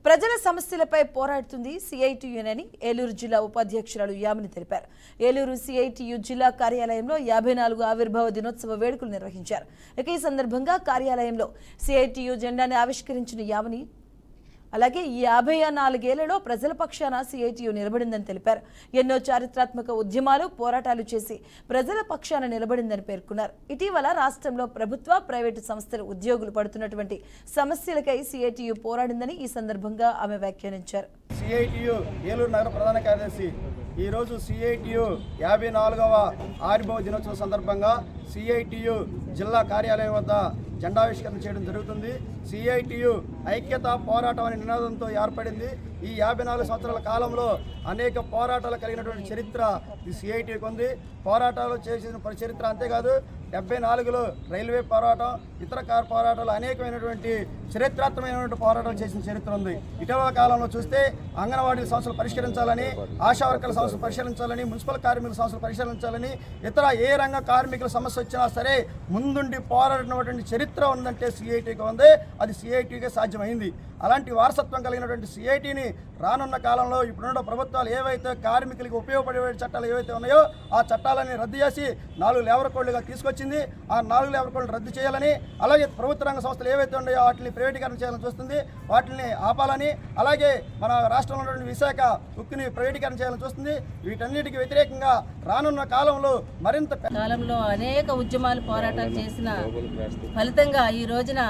ప్రజల సమస్యలపై పోరాడుతుంది సిఐటియున్ అని ఏలూరు జిల్లా ఉపాధ్యక్షురాలు యామిని తెలిపారు ఏలూరు సిఐటియు జిల్లా కార్యాలయంలో యాభై నాలుగు ఆవిర్భావ దినోత్సవ వేడుకలు నిర్వహించారు ఇక ఈ సందర్భంగా కార్యాలయంలో సిఐటియు జెండాని ఆవిష్కరించిన యామిని అలాగే ఈ యాభై నాలుగేళ్లలో ప్రజల పక్షాన సిఐటియు నిలబడిందని తెలిపారు ఎన్నో చారిత్రాత్మక ఉద్యమాలు పోరాటాలు చేసి ప్రజల పక్షాన నిలబడిందని పేర్కొన్నారు ఇటీవల రాష్ట్రంలో ప్రభుత్వ ప్రైవేటు సంస్థల ఉద్యోగులు పడుతున్నటువంటి సమస్యలకై సిఐటియు పోరాడిందని ఈ సందర్భంగా ఆమె వ్యాఖ్యానించారు సిఐటియు ఏలూరు నగర ప్రధాన కార్యదర్శి ఈరోజు సిఐటియు యాభై నాలుగవ ఆవిర్భావ దినోత్సవం సందర్భంగా సిఐటియు జిల్లా కార్యాలయం వద్ద జెండావిష్కరణ చేయడం జరుగుతుంది సిఐటియు ఐక్యత పోరాటం అనే నినాదంతో ఏర్పడింది ఈ యాభై నాలుగు సంవత్సరాల కాలంలో అనేక పోరాటాలు కలిగినటువంటి చరిత్ర ఈ సిఐటికి ఉంది పోరాటాలు చేసిన పరి- చరిత్ర అంతేకాదు డెబ్బై నాలుగులో రైల్వే పోరాటం ఇతర కార్ పోరాటాలు అనేకమైనటువంటి చరిత్రాత్మకమైనటువంటి పోరాటాలు చేసిన చరిత్ర ఉంది ఇటీవల కాలంలో చూస్తే అంగన్వాడీ సంస్థలు పరిష్కరించాలని ఆశా వర్కర్ల సమస్యలు పరిష్కరించాలని మున్సిపల్ కార్మికుల సమస్యలు పరిష్కరించాలని ఇతర ఏ రంగ కార్మికుల సమస్య వచ్చినా సరే ముందుండి పోరాడినటువంటి చరిత్ర ఉందంటే సిఐటికి ఉంది అది సిఐటికే సాధ్యమైంది అలాంటి వారసత్వం కలిగినటువంటి సిఐటిని రానున్న కాలంలో ఇప్పుడున్న ప్రభుత్వాలు ఏవైతే కార్మికులకు ఉపయోగపడే చట్టాలు ఏవైతే ఉన్నాయో ఆ చట్టాలని రద్దు చేసి నాలుగు లేబర్ కోడ్లుగా తీసుకొచ్చింది ఆ నాలుగు లేబర్ కోడ్లు రద్దు చేయాలని అలాగే ప్రభుత్వ రంగ సంస్థలు ఏవైతే ఉన్నాయో వాటిని ప్రైవేటీకరణ చేయాలని చూస్తుంది వాటిని ఆపాలని అలాగే మన రాష్ట్రంలో ఉన్నటువంటి విశాఖ ఉక్కుని ప్రైవేటీకరణ చేయాలని చూస్తుంది వీటన్నిటికీ వ్యతిరేకంగా రానున్న కాలంలో మరింత పెద్ద కాలంలో అనేక ఉద్యమాలు పోరాటాలు చేసిన ఫలితంగా ఈ రోజున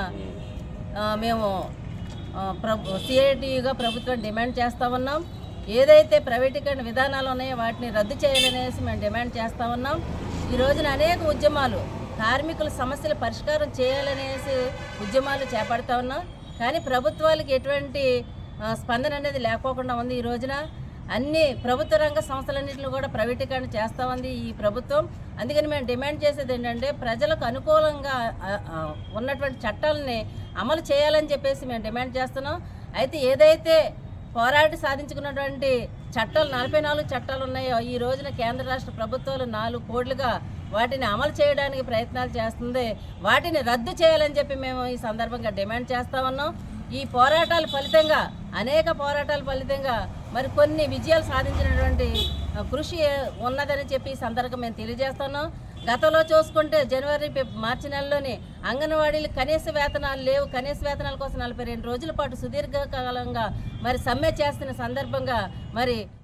ఆ, మేము ఆ, ప్రభు సిఐటిగా ప్రభుత్వం డిమాండ్ చేస్తా ఉన్నాం ఏదైతే ప్రైవేటీకరణ విధానాలు ఉన్నాయో వాటిని రద్దు చేయాలనేసి మేము డిమాండ్ చేస్తా ఉన్నాం ఈ రోజున అనేక ఉద్యమాలు కార్మికుల సమస్యల పరిష్కారం చేయాలనేసి ఉద్యమాలు చేపడతా ఉన్నాం కానీ ప్రభుత్వాలకు ఎటువంటి ఆ, స్పందన అనేది లేకోకుండా ఉంది ఈ రోజున అన్ని ప్రభుత్వ రంగ సంస్థలన్నింటిని కూడా ప్రైవేటీకరణ చేస్తా ఉంది ఈ ప్రభుత్వం అందుకని మేము డిమాండ్ చేసేది ఏంటంటే ప్రజలకు అనుకూలంగా ఆ, ఆ, ఉన్నటువంటి చట్టాలని అమలు చేయాలని చెప్పేసి మేము డిమాండ్ చేస్తున్నాం అయితే ఏదైతే పోరాటి సాధించుకున్నటువంటి చట్టాలు నలభై నాలుగు చట్టాలు ఉన్నాయో ఈ రోజున కేంద్ర రాష్ట్ర ప్రభుత్వాలు నాలుగు కోట్లుగా వాటిని అమలు చేయడానికి ప్రయత్నాలు చేస్తుంది వాటిని రద్దు చేయాలని చెప్పి మేము ఈ సందర్భంగా డిమాండ్ చేస్తా ఉన్నాం ఈ పోరాటాల ఫలితంగా అనేక పోరాటాల ఫలితంగా మరి కొన్ని విజయాలు సాధించినటువంటి ఆ, కృషి ఉన్నదని చెప్పి ఈ సందర్భంగా మేము తెలియజేస్తున్నాం గతంలో చూసుకుంటే జనవరి ఫిబ్- మార్చి నెలలోని అంగన్వాడీలు కనీస వేతనాలు లేవు కనీస వేతనాల కోసం నలభై రెండు రోజుల పాటు సుదీర్ఘకాలంగా మరి సమ్మె చేస్తున్న సందర్భంగా మరి